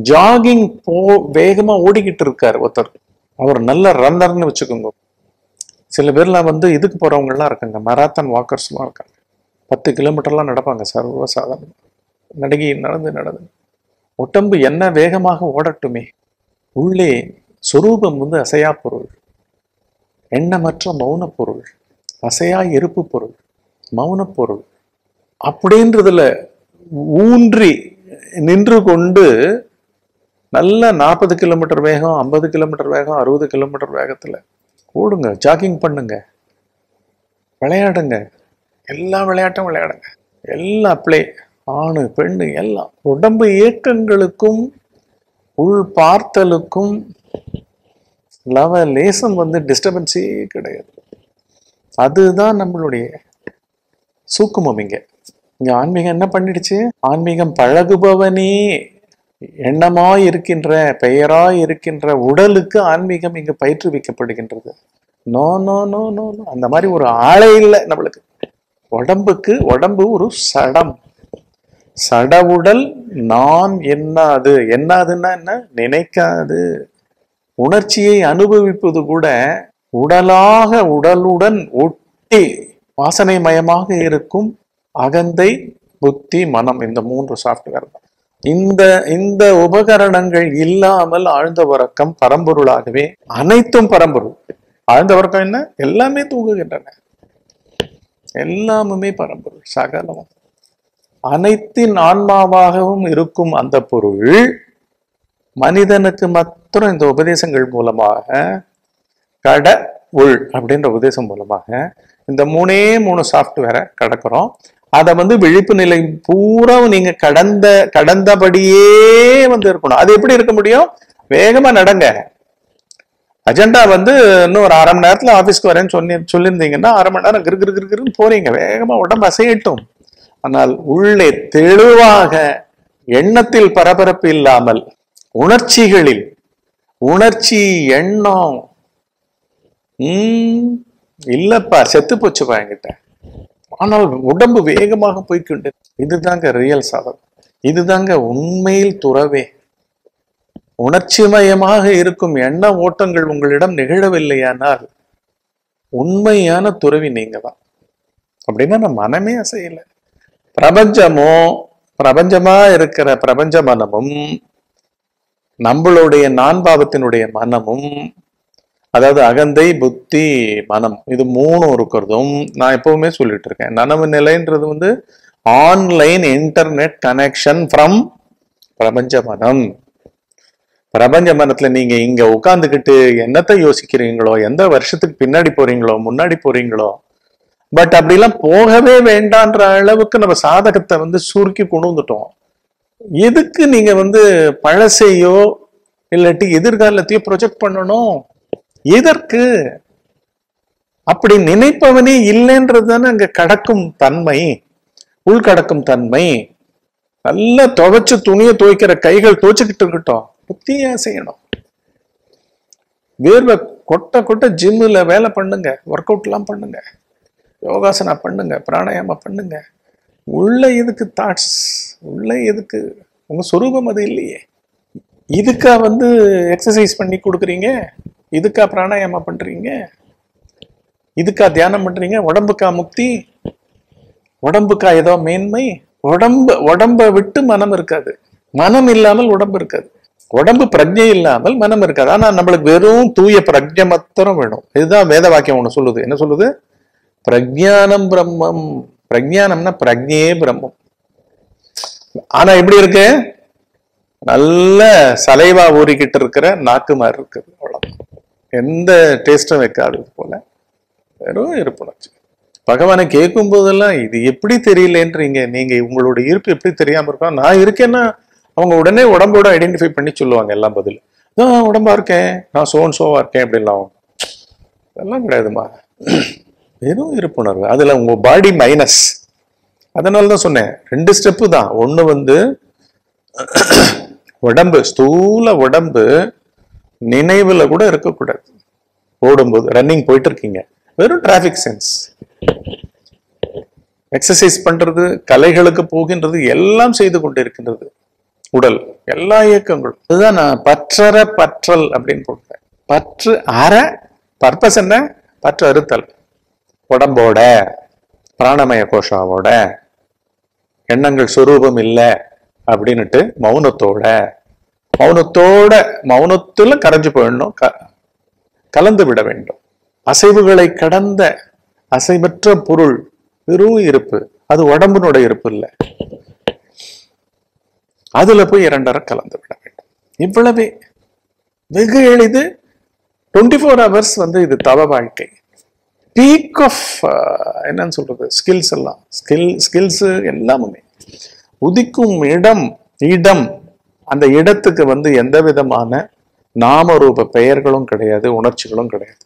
jogging போ வேகமா ஓடிக்கிட்டு இருக்காரு ஒருத்தர் அவர் நல்ல ரன்னர்னு வச்சுக்கோங்க சில பேர்லாம் வந்து இதுக்கு போறவங்க எல்லாம் இருக்காங்க மராத்தான் வாக்கர்ஸ்லாம் இருக்காங்க பத்து கிலோமீட்டர்லாம் நடப்பாங்க சர்வ சாதாரணம் நடகி நடந்து நடந்து உடம்பு என்ன வேகமாக ஓடட்டுமே உள்ளே சொரூபம் வந்து அசையா பொருள் எண்ணமற்ற மௌன பொருள் அசையா இருப்பு பொருள் மௌன பொருள் அப்படின்றதுல ஊன்றி நின்று கொண்டு நல்ல நாற்பது கிலோமீட்டர் வேகம் ஐம்பது கிலோமீட்டர் வேகம் அறுபது கிலோமீட்டர் வேகத்துல ஓடுங்க ஜாகிங் பண்ணுங்க விளையாடுங்க எல்லா விளையாட்டும் விளையாடுங்க எல்லா ப்ளே ஆணு பெண்ணு எல்லாம் உடம்பு இயக்கங்களுக்கும் உள் பார்த்தலுக்கும் லவ லேசம் வந்து டிஸ்டர்பன்ஸே கிடையாது அதுதான் நம்மளுடைய சூக்குமம் இங்க இங்க ஆன்மீகம் என்ன பண்ணிடுச்சு ஆன்மீகம் பழகுபவனே எண்ணமாய் இருக்கின்ற பெயராய் இருக்கின்ற உடலுக்கு ஆன்மீகம் இங்கு பயிற்றுவிக்கப்படுகின்றது no no no no no அந்த மாதிரி ஒரு ஆளே இல்லை நம்மளுக்கு உடம்புக்கு உடம்பு ஒரு சடம் சடவுடல் நான் என்னாது என்னாதுன்னா என்ன நினைக்காது உணர்ச்சியை அனுபவிப்பது கூட உடலாக உடலுடன் ஒட்டி வாசனைமயமாக இருக்கும் அகந்தை புத்தி மனம் இந்த மூன்று சாஃப்ட்வேர் தான் இந்த இந்த உபகரணங்கள் இல்லாமல் ஆழ்ந்த உறக்கம் பரம்பொருளாகவே அனைத்தும் பரம்பொருள் ஆழ்ந்த உறக்கம் என்ன எல்லாமே தூங்குகின்றன எல்லாமுமே பரம்பொருள் சகலமும் அனைத்தின் ஆன்மாவாகவும் இருக்கும் அந்த பொருள் மனிதனுக்கு மாத்திரம் இந்த உபதேசங்கள் மூலமாக கட உள் அப்படின்ற உபதேசம் மூலமாக இந்த மூணே மூணு சாஃப்ட்வேரை கடக்கிறோம் அதை வந்து விழிப்பு நிலை பூரா நீங்க கடந்த கடந்தபடியே வந்து இருக்கணும் அது எப்படி இருக்க முடியும் வேகமா நடங்க அஜெண்டா வந்து இன்னும் ஒரு அரை மணி நேரத்துல ஆபீஸ்க்கு வரேன்னு சொல்லி சொல்லியிருந்தீங்கன்னா அரை மணி நேரம் கிரு கிரு கிரு கிருன்னு போறீங்க வேகமா உடம்பு அசையட்டும் ஆனால் உள்ளே தெளிவாக எண்ணத்தில் பரபரப்பு இல்லாமல் உணர்ச்சிகளில் உணர்ச்சி எண்ணம் உம் இல்லப்பா செத்து போச்சுப்பா என்கிட்ட ஆனால் உடம்பு வேகமாக போய்க்கொண்டு இதுதாங்க ரியல் சாதகம் இதுதாங்க உண்மையில் துறவே உணர்ச்சிமயமாக இருக்கும் எண்ண ஓட்டங்கள் உங்களிடம் நிகழவில்லையானால் உண்மையான துறவி நீங்க தான் அப்படின்னா நம்ம மனமே அசையல பிரபஞ்சமோ பிரபஞ்சமா இருக்கிற பிரபஞ்ச மனமும் நம்மளுடைய நான்பாவத்தினுடைய மனமும் அதாவது அகந்தை புத்தி மனம் இது மூணும் இருக்கிறதும் நான் எப்பவுமே சொல்லிட்டு இருக்கேன் நனவு நிலைன்றது வந்து ஆன்லைன் இன்டர்நெட் கனெக்ஷன் ஃப்ரம் பிரபஞ்ச மனம் பிரபஞ்ச மனத்துல நீங்க இங்க உட்காந்துக்கிட்டு என்னத்தை யோசிக்கிறீங்களோ எந்த வருஷத்துக்கு பின்னாடி போறீங்களோ முன்னாடி போறீங்களோ பட் அப்படிலாம் போகவே வேண்டான்ற அளவுக்கு நம்ம சாதகத்தை வந்து சுருக்கி கொண்டு வந்துட்டோம் எதுக்கு நீங்க வந்து பழசையோ இல்லாட்டி எதிர்காலத்தையோ ப்ரொஜெக்ட் பண்ணணும் எதற்கு அப்படி நினைப்பவனே இல்லைன்றது தானே அங்க கடக்கும் தன்மை உள்கடக்கும் தன்மை நல்லா துவைச்சு துணியை துவைக்கிற கைகள் துவைச்சுக்கிட்டு இருக்கட்டும் புத்தியா செய்யணும் வேர்வை கொட்ட கொட்ட ஜிம்மில் வேலை பண்ணுங்க ஒர்க் அவுட்லாம் பண்ணுங்க யோகாசனா பண்ணுங்க பிராணாயாம பண்ணுங்க உள்ள எதுக்கு தாட்ஸ் உள்ள எதுக்கு உங்க சொரூபம் அது இல்லையே இதுக்கா வந்து எக்ஸசைஸ் பண்ணி கொடுக்குறீங்க இதுக்கா பிராணாயாமா பண்றீங்க இதுக்கா தியானம் பண்றீங்க உடம்புக்கா முக்தி உடம்புக்கா ஏதோ மேன்மை உடம்பு உடம்ப விட்டு மனம் இருக்காது மனம் இல்லாமல் உடம்பு இருக்காது உடம்பு பிரஜை இல்லாமல் மனம் இருக்காது ஆனா நம்மளுக்கு வெறும் தூய பிரஜை மாத்திரம் வேணும் இதுதான் வேத வாக்கியம் ஒண்ணு சொல்லுது என்ன சொல்லுது பிரஜானம் பிரம்மம் பிரஜானம்னா பிரஜையே பிரம்மம் ஆனா எப்படி இருக்கு நல்ல சலைவா ஊறிக்கிட்டு இருக்கிற நாக்கு மாதிரி இருக்குது அவ்வளவு எந்த டேஸ்டும் வைக்காதது போல வெறும் இருப்புணர்ச்சி பகவானை கேட்கும் போதெல்லாம் இது எப்படி தெரியலன்றீங்க நீங்க உங்களோட இருப்பு எப்படி தெரியாம இருக்கும் நான் இருக்கேன்னா அவங்க உடனே உடம்போட ஐடென்டிஃபை பண்ணி சொல்லுவாங்க எல்லாம் பதில் நான் உடம்பா இருக்கேன் நான் சோன் சோவா இருக்கேன் அப்படின்லாம் அதெல்லாம் கிடையாதுமா வெறும் இருப்புணர்வு அதுல உங்க பாடி மைனஸ் அதனால தான் சொன்னேன் ரெண்டு ஸ்டெப்பு தான் ஒண்ணு வந்து உடம்பு ஸ்தூல உடம்பு நினைவுல கூட இருக்கக்கூடாது ஓடும்போது ரன்னிங் போயிட்டு இருக்கீங்க வெறும் டிராஃபிக் சென்ஸ் எக்ஸசைஸ் பண்றது கலைகளுக்கு போகின்றது எல்லாம் செய்து கொண்டு இருக்கின்றது உடல் எல்லா இயக்கங்களும் இதுதான் நான் பற்றற பற்றல் அப்படின்னு போட்டேன் பற்று அற பர்பஸ் என்ன பற்று அறுத்தல் உடம்போட பிராணமய கோஷாவோட எண்ணங்கள் சுரூபம் இல்லை அப்படின்னுட்டு மௌனத்தோட மௌனத்தோட மௌனத்துல கரைஞ்சு போயிடணும் க- கலந்து விட வேண்டும் அசைவுகளை கடந்த அசைவற்ற பொருள் வெறும் இருப்பு அது உடம்பினுடைய இருப்பு இல்லை அதுல போய் இரண்டரை கலந்து விட வேண்டும் இவ்வளவே வெகு எளிது டுவெண்ட்டி ஃபோர் ஹவர்ஸ் வந்து இது தவ வாழ்க்கை பீக் ஆஃப் என்னன்னு சொல்றது ஸ்கில்ஸ் எல்லாம் ஸ்கில் ஸ்கில்ஸ் எல்லாமுமே உதிக்கும் இடம் இடம் அந்த இடத்துக்கு வந்து எந்த விதமான நாம ரூப பெயர்களும் கிடையாது உணர்ச்சிகளும் கிடையாது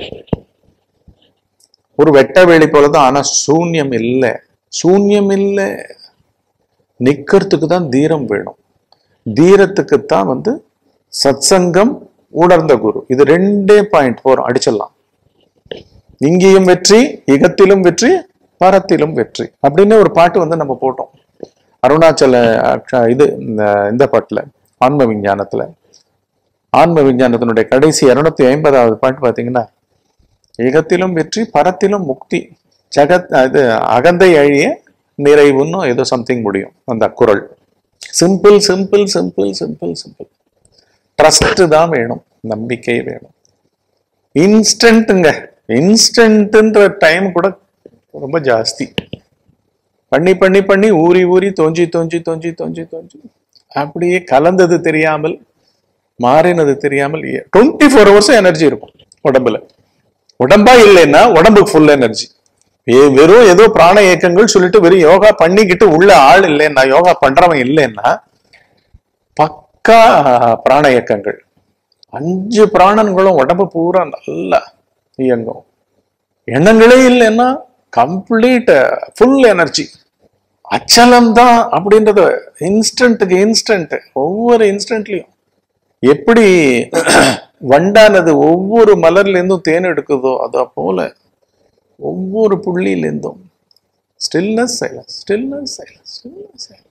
ஒரு வெட்ட வெளி போலதான் ஆனா சூன்யம் இல்லை சூன்யம் இல்லை நிக்கிறதுக்கு தான் தீரம் வேணும் தீரத்துக்கு தான் வந்து சத்சங்கம் உணர்ந்த குரு இது ரெண்டே பாயிண்ட் போறோம் அடிச்சிடலாம் இங்கேயும் வெற்றி இகத்திலும் வெற்றி பரத்திலும் வெற்றி அப்படின்னு ஒரு பாட்டு வந்து நம்ம போட்டோம் அருணாச்சல அக்ஷ- இது இந்த இந்த பாட்டுல ஆன்ம விஞ்ஞானத்துல ஆன்ம விஞ்ஞானத்தினுடைய கடைசி இருநூத்தி ஐம்பதாவது பாட்டு பாத்தீங்கன்னா இகத்திலும் வெற்றி பரத்திலும் முக்தி ஜகத் இது அகந்தை அழிய நிறைவுன்னு ஏதோ சம்திங் முடியும் அந்த குரல் simple simple simple simple simple trust தான் வேணும் நம்பிக்கை வேணும் இன்ஸ்டன்ட்டுங்க இன்ஸ்டன்ட்ன்ற டைம் கூட ரொம்ப ஜாஸ்தி பண்ணி பண்ணி பண்ணி ஊறி ஊறி தோஞ்சி தோஞ்சி தோஞ்சி தோஞ்சி தோஞ்சி அப்படியே கலந்தது தெரியாமல் மாறினது தெரியாமல் டுவெண்ட்டி ஃபோர் ஹவர்ஸும் எனர்ஜி இருக்கும் உடம்புல உடம்பா இல்லைன்னா உடம்புக்கு ஃபுல் எனர்ஜி வெறும் ஏதோ பிராண இயக்கங்கள் சொல்லிட்டு வெறும் யோகா பண்ணிக்கிட்டு உள்ள ஆள் இல்லைன்னா யோகா பண்றவன் இல்லைன்னா பக்கா பிராண இயக்கங்கள் அஞ்சு பிராணன்களும் உடம்பு பூரா நல்லா இயங்கும் எண்ணங்களே இல்லைன்னா கம்ப்ளீட் ஃபுல் எனர்ஜி அச்சலம் தான் அப்படின்றது இன்ஸ்டன்ட்டுக்கு இன்ஸ்டன்ட் ஒவ்வொரு இன்ஸ்டன்ட்லயும் எப்படி வண்டானது ஒவ்வொரு மலர்ல இருந்தும் தேன் எடுக்குதோ அதை போல ஒவ்வொரு புள்ளியிலிருந்தும் stillness silence stillness silence stillness silence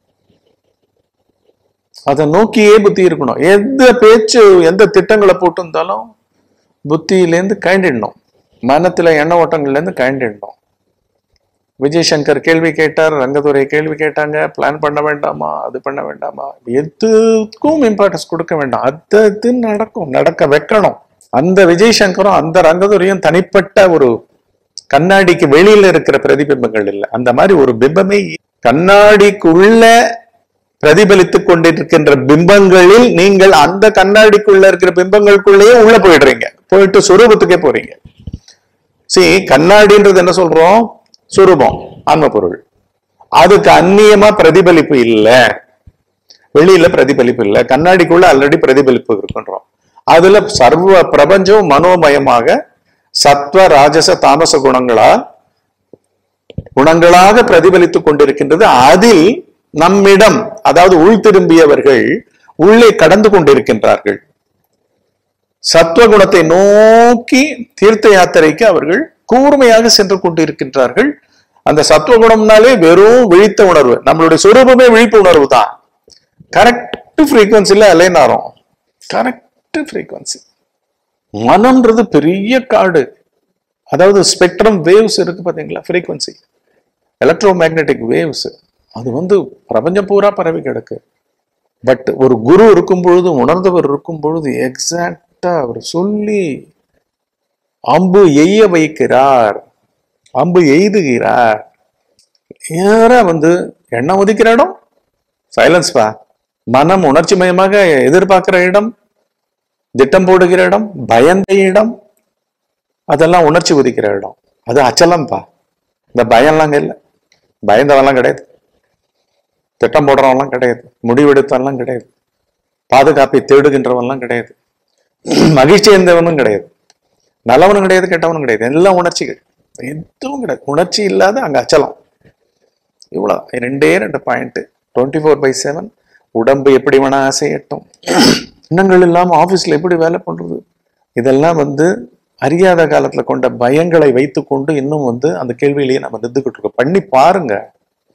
அதை நோக்கியே புத்தி இருக்கணும் எந்த பேச்சு எந்த திட்டங்களை போட்டிருந்தாலும் புத்தியிலேருந்து கழண்டிடணும் மனத்துல எண்ண ஓட்டங்கள்லேருந்து கழண்டிடணும் விஜய் சங்கர் கேள்வி கேட்டார் ரங்கதுரை கேள்வி கேட்டாங்க பிளான் பண்ண வேண்டாமா அது பண்ண வேண்டாமா எதுக்கும் இம்பார்ட்டன்ஸ் கொடுக்க வேண்டாம் அது அது நடக்கும் நடக்க வைக்கணும் அந்த விஜய் சங்கரும் அந்த ரங்கதுரையும் தனிப்பட்ட ஒரு கண்ணாடிக்கு வெளியில இருக்கிற பிரதிபிம்பங்கள் இல்லை அந்த மாதிரி ஒரு பிம்பமே கண்ணாடிக்குள்ள பிரதிபலித்துக் கொண்டிருக்கின்ற பிம்பங்களில் நீங்கள் அந்த கண்ணாடிக்குள்ள இருக்கிற பிம்பங்களுக்குள்ளேயே உள்ள போயிடுறீங்க போயிட்டு சுரூபத்துக்கே போறீங்க see கண்ணாடின்றது என்ன சொல்றோம் சுரூபம் ஆன்ம பொருள் அதுக்கு அந்நியமா பிரதிபலிப்பு இல்ல வெளியில பிரதிபலிப்பு இல்ல கண்ணாடிக்குள்ள ஆல்ரெடி பிரதிபலிப்பு இருக்குன்றோம் அதுல சர்வ பிரபஞ்சம் மனோமயமாக சத்வ ராஜச தாமச குணங்களால் குணங்களாக பிரதிபலித்துக் கொண்டிருக்கின்றது அதில் நம்மிடம் அதாவது உள் திரும்பியவர்கள் உள்ளே கடந்து கொண்டிருக்கின்றார்கள் சத்துவகுணத்தை நோக்கி தீர்த்த யாத்திரைக்கு அவர்கள் கூர்மையாக சென்று கொண்டிருக்கின்றார்கள் அந்த சத்துவகுணம்னாலே வெறும் விழித்த உணர்வு நம்மளுடைய சுரூபமே விழிப்பு உணர்வு தான் கரெக்ட் ஃப்ரீக்வன்சில அலைனாரோம் கரெக்ட் ஃப்ரீக்வன்சி மனம்ன்றது பெரிய காடு அதாவது ஸ்பெக்ட்ரம் வேவ்ஸ் இருக்கு பாத்தீங்களா ஃப்ரீக்வன்சி எலக்ட்ரோ மேக்னெட்டிக் வேவ்ஸ் அது வந்து பிரபஞ்சம் பூரா பரவி கிடக்கு பட் ஒரு குரு இருக்கும் பொழுது உணர்ந்தவர் இருக்கும் பொழுது எக்ஸாக்டா அவர் சொல்லி அம்பு எய்ய வைக்கிறார் அம்பு எய்துகிறார் நேரா வந்து எண்ணம் ஒதுக்கிற இடம் சைலன்ஸ் பா மனம் உணர்ச்சி மயமாக எதிர்பார்க்கிற இடம் திட்டம் போடுகிற இடம் பயந்த இடம் அதெல்லாம் உணர்ச்சி ஒதுக்கிற இடம் அது அச்சலம்பா இந்த பயம்லாம் இல்லை பயந்தவெல்லாம் கிடையாது திட்டம் போடுறவன்லாம் கிடையாது முடிவெடுத்தவன்லாம் கிடையாது பாதுகாப்பை தேடுகின்றவன்லாம் கிடையாது மகிழ்ச்சி இருந்தவனும் கிடையாது நல்லவனும் கிடையாது கெட்டவனும் கிடையாது எல்லாம் உணர்ச்சிகள் எதுவும் கிடையாது உணர்ச்சி இல்லாத அங்க அச்சலம் இவ்வளவு ரெண்டே ரெண்டு point twenty four by seven உடம்பு எப்படி வேணா அசையட்டும் எண்ணங்கள் இல்லாம ஆபீஸ்ல எப்படி வேலை பண்றது இதெல்லாம் வந்து அறியாத காலத்துல கொண்ட பயங்களை வைத்துக்கொண்டு இன்னும் வந்து அந்த கேள்வியிலேயே நம்ம நின்றுகிட்டு இருக்கோம் பண்ணி பாருங்க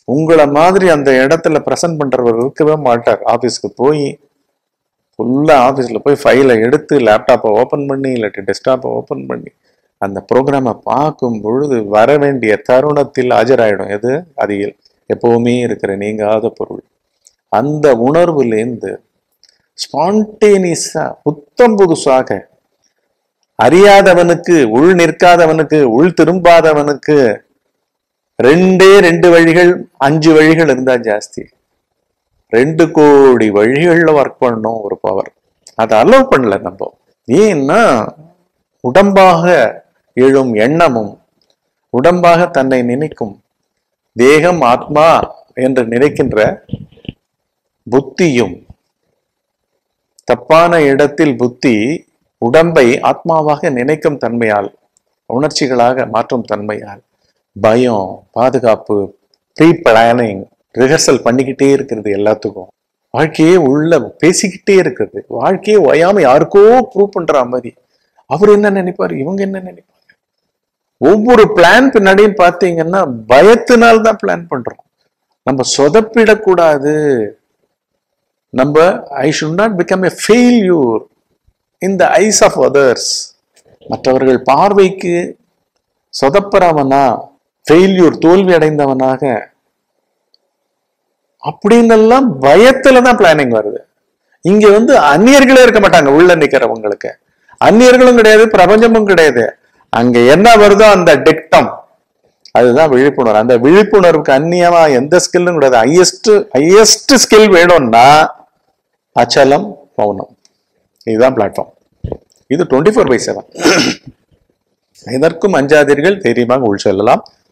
உங்களை மாதிரி அந்த இடத்துல ப்ரெசென்ட் பண்றவர் இருக்கவே மாட்டார் ஆபீஸ்க்கு போய் ஃபுல்லா ஆபீஸ்ல போய் ஃபைலை எடுத்து லேப்டாப்பை ஓபன் பண்ணி இல்லாட்டி டெஸ்க்டாப்பை ஓபன் பண்ணி அந்த ப்ரோக்ராமை பார்க்கும் பொழுது வர வேண்டிய தருணத்தில் ஆஜராயிடும் எது அது எல்- எப்பவுமே இருக்கிற நீங்காத பொருள் அந்த உணர்வுலேருந்து ஸ்பான்டேனியஸா புத்தம் புதுசாக அறியாதவனுக்கு உள் நிற்காதவனுக்கு உள் திரும்பாதவனுக்கு ரெண்டே ரெண்டு வழிகள் அஞ்சு வழிகள் இருந்தா ஜாஸ்தி ரெண்டு கோடி வழிகள்ல ஒர்க் பண்ணணும் ஒரு பவர் அதை அலோவ் பண்ணல நம்ம ஏன்னா உடம்பாக எழும் எண்ணமும் உடம்பாக தன்னை நினைக்கும் தேகம் ஆத்மா என்று நினைக்கின்ற புத்தியும் தப்பான இடத்தில் புத்தி உடம்பை ஆத்மாவாக நினைக்கும் தன்மையால் உணர்ச்சிகளாக மாற்றும் தன்மையால் பயம் பாதுகாப்பு ப்ரீ பிளானிங் ரிஹர்சல் பண்ணிக்கிட்டே இருக்கிறது எல்லாத்துக்கும் வாழ்க்கையே உள்ள பேசிக்கிட்டே இருக்கிறது வாழ்க்கையே ஓயாம யாருக்கோ ப்ரூவ் பண்ற மாதிரி அவர் என்ன நினைப்பாரு இவங்க என்ன நினைப்பாங்க ஒவ்வொரு பிளான் பின்னாடியும் பார்த்தீங்கன்னா பயத்தினால் தான் பிளான் பண்றோம் நம்ம சொதப்பிடக்கூடாது நம்ம I should not become a failure in the eyes of others மற்றவர்கள் பார்வைக்கு சொதப்புறவனா ஃபெயில்யூர் தோல்வி அடைந்தவனாக அப்படின்னு எல்லாம் பயத்துல தான் பிளானிங் வருது இங்க வந்து அந்நியர்களே இருக்க மாட்டாங்க உள்ள நிக்கிறவங்களுக்கு அந்நியர்களும் கிடையாது பிரபஞ்சமும் கிடையாது அங்க என்ன வருதோ அந்த டிக்டம் அதுதான் விழிப்புணர்வு அந்த விழிப்புணர்வுக்கு அந்நியமா எந்த ஸ்கில்லும் கிடையாது ஹையஸ்ட் ஹையஸ்ட் ஸ்கில் வேணும்னா அச்சலம் மௌனம் இதுதான் பிளாட்ஃபார்ம் இது டுவெண்ட்டி ஃபோர் பை செவன் இதற்கும் அஞ்சாதீர்கள் தைரியமாக உள் செல்லலாம்